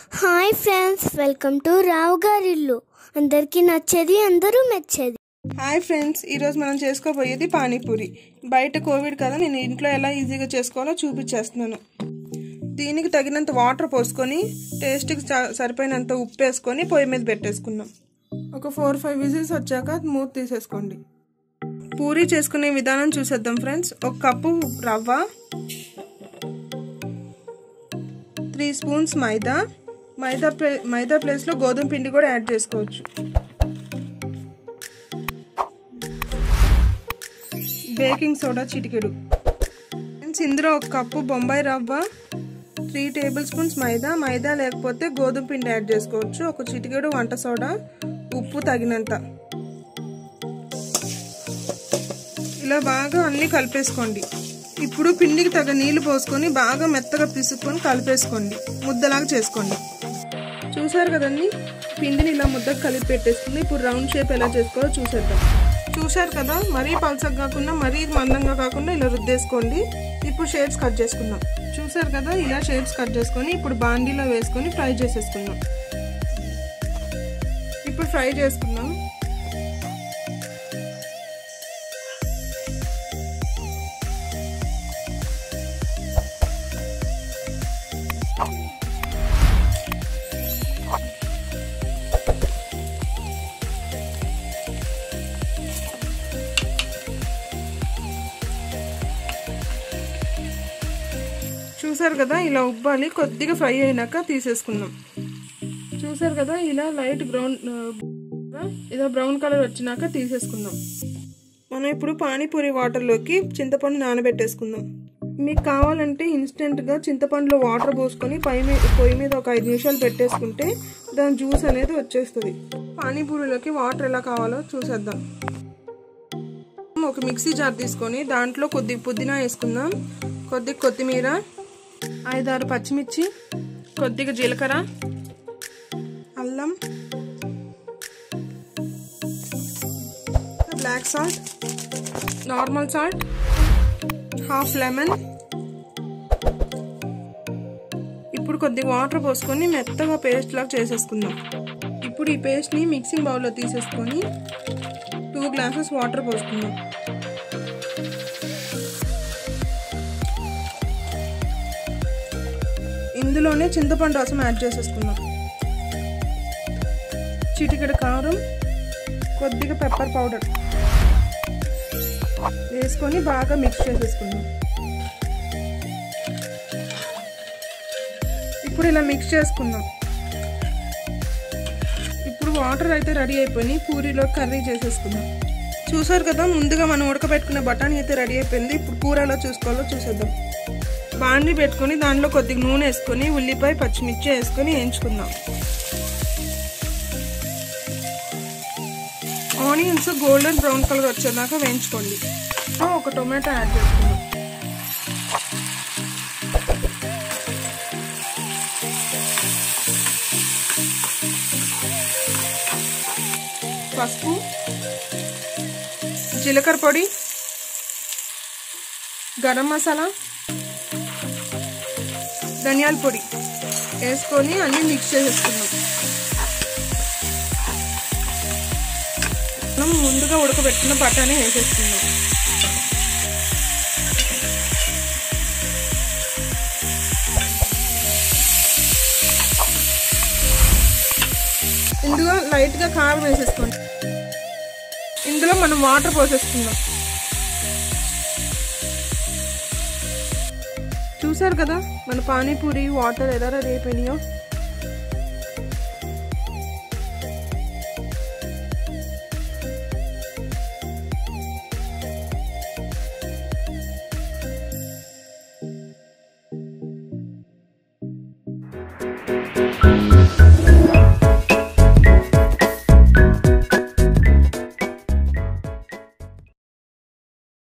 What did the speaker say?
hi friends welcome to Rao గారిల్లు అందరికీ నచ్చేది అందరూ మెచ్చేది హాయ్ ఫ్రెండ్స్ ఈరోజు మనం చేసుకోబోయేది పానీపూరి బయట కోవిడ్ కదా నేను ఇంట్లో ఎలా ఈజీగా చేసుకోవాలో చూపించేస్తున్నాను దీనికి తగినంత వాటర్ పోసుకొని టేస్ట్కి స- సరిపోయినంత ఉప్పు వేసుకొని పొయ్యి మీద పెట్టేసుకుందాం ఒక ఫోర్ ఫైవ్ విజిల్స్ వచ్చాక మూత తీసేసుకోండి పూరి చేసుకునే విధానం చూసేద్దాం ఫ్రెండ్స్ ఒక కప్పు రవ్వ త్రీ స్పూన్స్ మైదా మైదా ప్లే మైదా ప్లేస్లో గోధుమ పిండి కూడా యాడ్ చేసుకోవచ్చు బేకింగ్ సోడా చిటికెడు ఫ్రెండ్స్ ఇందులో ఒక కప్పు బొంబాయి రవ్వ త్రీ టేబుల్ స్పూన్స్ మైదా మైదా లేకపోతే గోధుమ పిండి యాడ్ చేసుకోవచ్చు ఒక చిటికెడు వంట సోడా ఉప్పు తగినంత ఇలా బాగా అన్నీ కలిపేసుకోండి ఇప్పుడు పిండికి తగ్గ నీళ్లు పోసుకొని బాగా మెత్తగా పిసుక్కొని కలిపేసుకోండి ముద్దలాగా చేసుకోండి చూసారు కదండి పిండిని ఇలా ముద్దకు కలిపి పెట్టేసుకుంది ఇప్పుడు రౌండ్ షేప్ ఎలా చేసుకోవాలో చూసేద్దాం చూసారు కదా మరీ పల్సగా కాకుండా మరీ మందంగా కాకుండా ఇలా రుద్దేసుకోండి ఇప్పుడు షేప్స్ కట్ చేసుకుందాం చూసారు కదా ఇలా షేప్స్ కట్ చేసుకొని ఇప్పుడు బాండీలో వేసుకొని ఫ్రై చేసేసుకుందాం ఇప్పుడు ఫ్రై చేసుకుందాం చూసారు కదా ఇలా ఉబ్బాలి కొద్దిగా ఫ్రై అయినాక తీసేసుకుందాం చూసారు కదా ఇలా లైట్ బ్రౌన్ ఇలా బ్రౌన్ కలర్ వచ్చినాక తీసేసుకుందాం మనం ఇప్పుడు పానీపూరి వాటర్లోకి చింతపండు నానబెట్టేసుకుందాం మీకు కావాలంటే ఇన్స్టెంట్గా చింతపండులో వాటర్ పోసుకొని పై మీద పొయ్యి మీద ఒక ఐదు నిమిషాలు పెట్టేసుకుంటే దాని జ్యూస్ అనేది వచ్చేస్తుంది పానీపూరిలోకి వాటర్ ఎలా కావాలో చూసేద్దాం ఒక మిక్సీ జార్ తీసుకొని దాంట్లో కొద్ది పుదీనా వేసుకుందాం కొద్ది కొత్తిమీర ఐదారు పచ్చిమిర్చి కొద్దిగా జీలకర్ర అల్లం black salt normal salt half lemon ఇప్పుడు కొద్దిగా వాటర్ పోసుకొని మెత్తగా పేస్ట్ లాగా చేసేసుకుందాం ఇప్పుడు ఈ పేస్ట్ని మిక్సింగ్ బౌల్లో తీసేసుకొని టూ గ్లాసెస్ వాటర్ పోసుకుందాం ఇందులోనే చింతపండు రసం యాడ్ చేసేసుకుందాం చిటికెడు కారం కొద్దిగా పెప్పర్ పౌడర్ వేసుకొని బాగా మిక్స్ చేసేసుకుందాం ఇప్పుడు ఇలా మిక్స్ చేసుకుందాం ఇప్పుడు వాటర్ అయితే రెడీ అయిపోయి పూరిలో కర్రీ చేసేసుకుందాం చూసారు కదా ముందుగా మనం ఉడకబెట్టుకున్న బఠానీ అయితే రెడీ అయిపోయింది ఇప్పుడు కూర ఎలా చూసుకోవాలో చూసేద్దాం బాండి పెట్టుకొని దాంట్లో కొద్దిగా నూనె వేసుకొని ఉల్లిపాయ పచ్చిమిర్చి వేసుకొని వేయించుకుందాం ఆనియన్స్ గోల్డెన్ బ్రౌన్ కలర్ వచ్చేదాకా వేయించుకోండి ఒక టొమాటో యాడ్ చేసుకుందాం పసుపు జీలకర్ర పొడి గరం మసాలా ధనియాల పొడి వేసుకొని అన్నీ మిక్స్ చేసేసుకున్నాం మనం ముందుగా ఉడకబెట్టుకున్న బఠానీ వేసేసుకుందాం ఇందులో లైట్గా కారం వేసేసుకోండి ఇందులో మనం వాటర్ పోసేసుకుందాం చూసారు కదా మన పానీపూరి వాటర్ ఎలా రెడీ అయిపోయినాయో